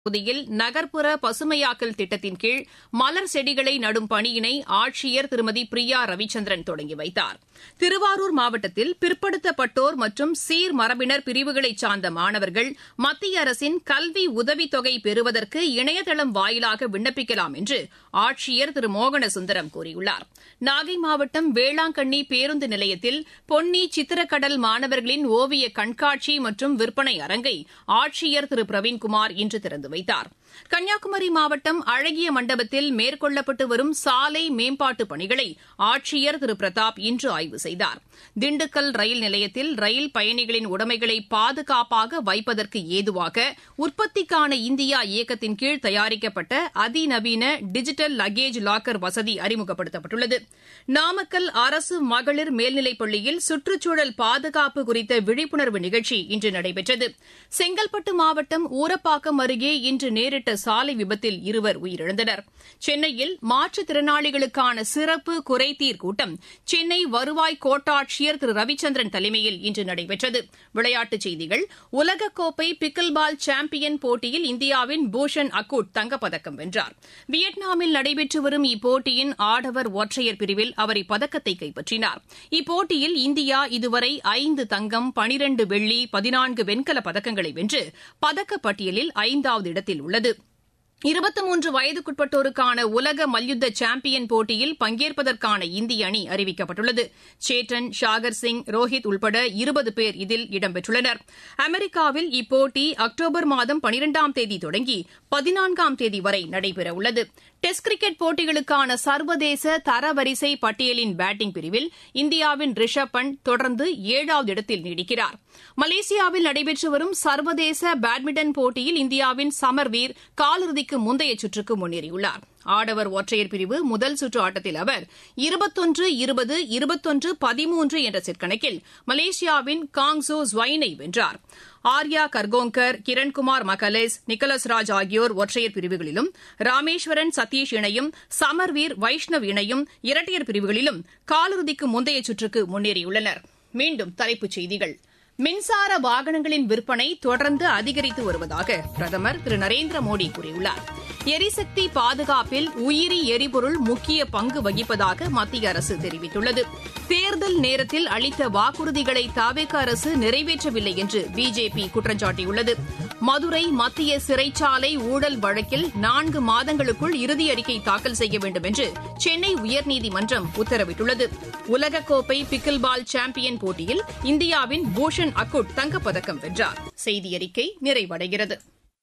பகுதியில் நகர்ப்புற பசுமையாக்கல் திட்டத்தின் கீழ் மலர் செடிகளை நடும் பணியினை ஆட்சியர் திருமதி பிரியா ரவிச்சந்திரன் தொடங்கி வைத்தார் திருவாரூர் மாவட்டத்தில் பிற்படுத்தப்பட்டோர் மற்றும் சீர் மரபினர் பிரிவுகளைச் சார்ந்த மாணவர்கள் மத்திய அரசின் கல்வி உதவித்தொகை பெறுவதற்கு இணையதளம் வாயிலாக விண்ணப்பிக்கலாம் என்று ஆட்சியர் திரு மோகன சுந்தரம் கூறியுள்ளார் நாகை மாவட்டம் வேளாங்கண்ணி பேருந்து நிலையத்தில் பொன்னி சித்திரக்கடல் மாணவர்களின் ஓவிய கண்காட்சி மற்றும் விற்பனை அரங்கை ஆட்சியர் திரு பிரவீன்குமார் இன்று திறந்து வைத்தார் கன்னியாகுமரி மாவட்டம் அழகிய மண்டபத்தில் மேற்கொள்ளப்பட்டு வரும் சாலை மேம்பாட்டு பணிகளை ஆட்சியர் திரு பிரதாப் இன்று ஆய்வு செய்தார் திண்டுக்கல் ரயில் நிலையத்தில் ரயில் பயணிகளின் உடைமைகளை பாதுகாப்பாக வைப்பதற்கு ஏதுவாக உற்பத்திக்கான இந்தியா இயக்கத்தின் கீழ் தயாரிக்கப்பட்ட அதிநவீன டிஜிட்டல் லக்கேஜ் லாக்கர் வசதி அறிமுகப்படுத்தப்பட்டுள்ளது நாமக்கல் அரசு மகளிர் மேல்நிலைப் பள்ளியில் சுற்றுச்சூழல் பாதுகாப்பு குறித்த விழிப்புணர்வு நிகழ்ச்சி இன்று நடைபெற்றது செங்கல்பட்டு மாவட்டம் ஊரப்பாக்கம் அருகே இன்று நேரிட்ட சாலை விபத்தில் இருவர் உயிரிழந்தனர் சென்னையில் மாற்றுத்திறனாளிகளுக்கான சிறப்பு குறைதீர் கூட்டம் சென்னை வருவாய் கோட்டாட்சியர் திரு ரவிச்சந்திரன் தலைமையில் இன்று நடைபெற்றது விளையாட்டுச் செய்திகள் உலகக்கோப்பை பிக்கில் பால் சாம்பியன் போட்டியில் இந்தியாவின் பூஷன் அக்கூட் தங்கப்பதக்கம் வென்றார் வியட்நாமில் நடைபெற்று வரும் இப்போட்டியின் ஆடவர் ஒற்றையர் பிரிவில் அவர் இப்பதக்கத்தை கைப்பற்றினார் இப்போட்டியில் இந்தியா இதுவரை ஐந்து தங்கம் பனிரண்டு வெள்ளி பதினான்கு வெண்கலப் பதக்கங்களை வென்று பதக்கப்பட்டியலில் ஐந்தாவது இடத்தில் உள்ளது இருபத்தி மூன்று வயதுக்குட்பட்டோருக்கான உலக மல்யுத்த சாம்பியன் போட்டியில் பங்கேற்பதற்கான இந்திய அணி அறிவிக்கப்பட்டுள்ளது சேட்டன் ஷாகர் சிங் ரோஹித் உள்பட இருபது பேர் இதில் இடம்பெற்றுள்ளனர் அமெரிக்காவில் இப்போட்டி அக்டோபர் மாதம் பனிரெண்டாம் தேதி தொடங்கி பதினான்காம் தேதி வரை நடைபெறவுள்ளது டெஸ்ட் கிரிக்கெட் போட்டிகளுக்கான சர்வதேச தரவரிசை பட்டியலின் பேட்டிங் பிரிவில் இந்தியாவின் ரிஷப் பண்ட் தொடர்ந்து ஏழாவது இடத்தில் நீடிக்கிறார் மலேசியாவில் நடைபெற்று வரும் சர்வதேச பேட்மிண்டன் போட்டியில் இந்தியாவின் சமர்வீர் காலிறுதிக்கு முந்தைய சுற்றுக்கு முன்னேறியுள்ளார் ஆடவர் ஒற்றையர் பிரிவு முதல் சுற்று ஆட்டத்தில் அவர் இருபத்தொன்று இருபது இருபத்தொன்று பதிமூன்று என்ற செட் கணக்கில் மலேசியாவின் காங்ஸோ ஸ்வைனை வென்றார் ஆர்யா கர்கோங்கர் கிரண்குமார் மகலேஸ் நிக்கலஸ் ராஜ் ஆகியோர் ஒற்றையர் பிரிவுகளிலும் ராமேஸ்வரன் சதீஷ் இணையும் சமர்வீர் வைஷ்ணவ் இணையும் இரட்டையர் பிரிவுகளிலும் காலிறுதிக்கு முந்தைய சுற்றுக்கு முன்னேறியுள்ளனர் மீண்டும் தலைப்புச் செய்திகள் மின்சார வாகனங்களின் விற்பனை தொடர்ந்து அதிகரித்து வருவதாக பிரதமர் திரு நரேந்திர மோடி கூறியுள்ளார் எரிசக்தி பாதுகாப்பில் உயிரி எரிபொருள் முக்கிய பங்கு வகிப்பதாக மத்திய அரசு தெரிவித்துள்ளது தேர்தல் நேரத்தில் அளித்த வாக்குறுதிகளை தாவேக அரசு நிறைவேற்றவில்லை என்று பிஜேபி குற்றம் சாட்டியுள்ளது மதுரை மத்திய சிறைச்சாலை ஊழல் வழக்கில் நான்கு மாதங்களுக்குள் இறுதி அறிக்கை தாக்கல் செய்ய வேண்டும் என்று சென்னை உயர்நீதிமன்றம் உத்தரவிட்டுள்ளது உலகக்கோப்பை பிக்கில் பால் சாம்பியன் போட்டியில் இந்தியாவின் பூஷன் அக்குட் தங்கப்பதக்கம் வென்றார் செய்தி அறிக்கை நிறைவடைகிறது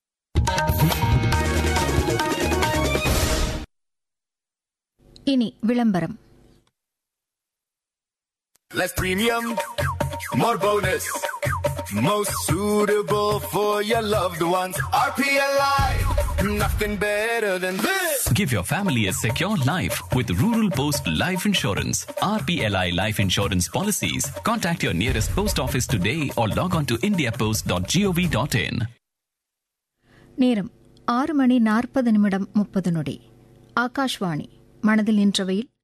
இனி விளம்பரம் Less premium, more bonus. Most suitable for your loved ones. RPLI, nothing better than this. Give your family a secure life with Rural Post Life Insurance. RPLI Life Insurance policies. Contact your nearest post office today or log on to indiapost.gov.in. நேரம் ஆறு மணி நாற்பது நிமிடம் முப்பது நொடி ஆகாஷ்வாணி மனதில் நின்றவையில்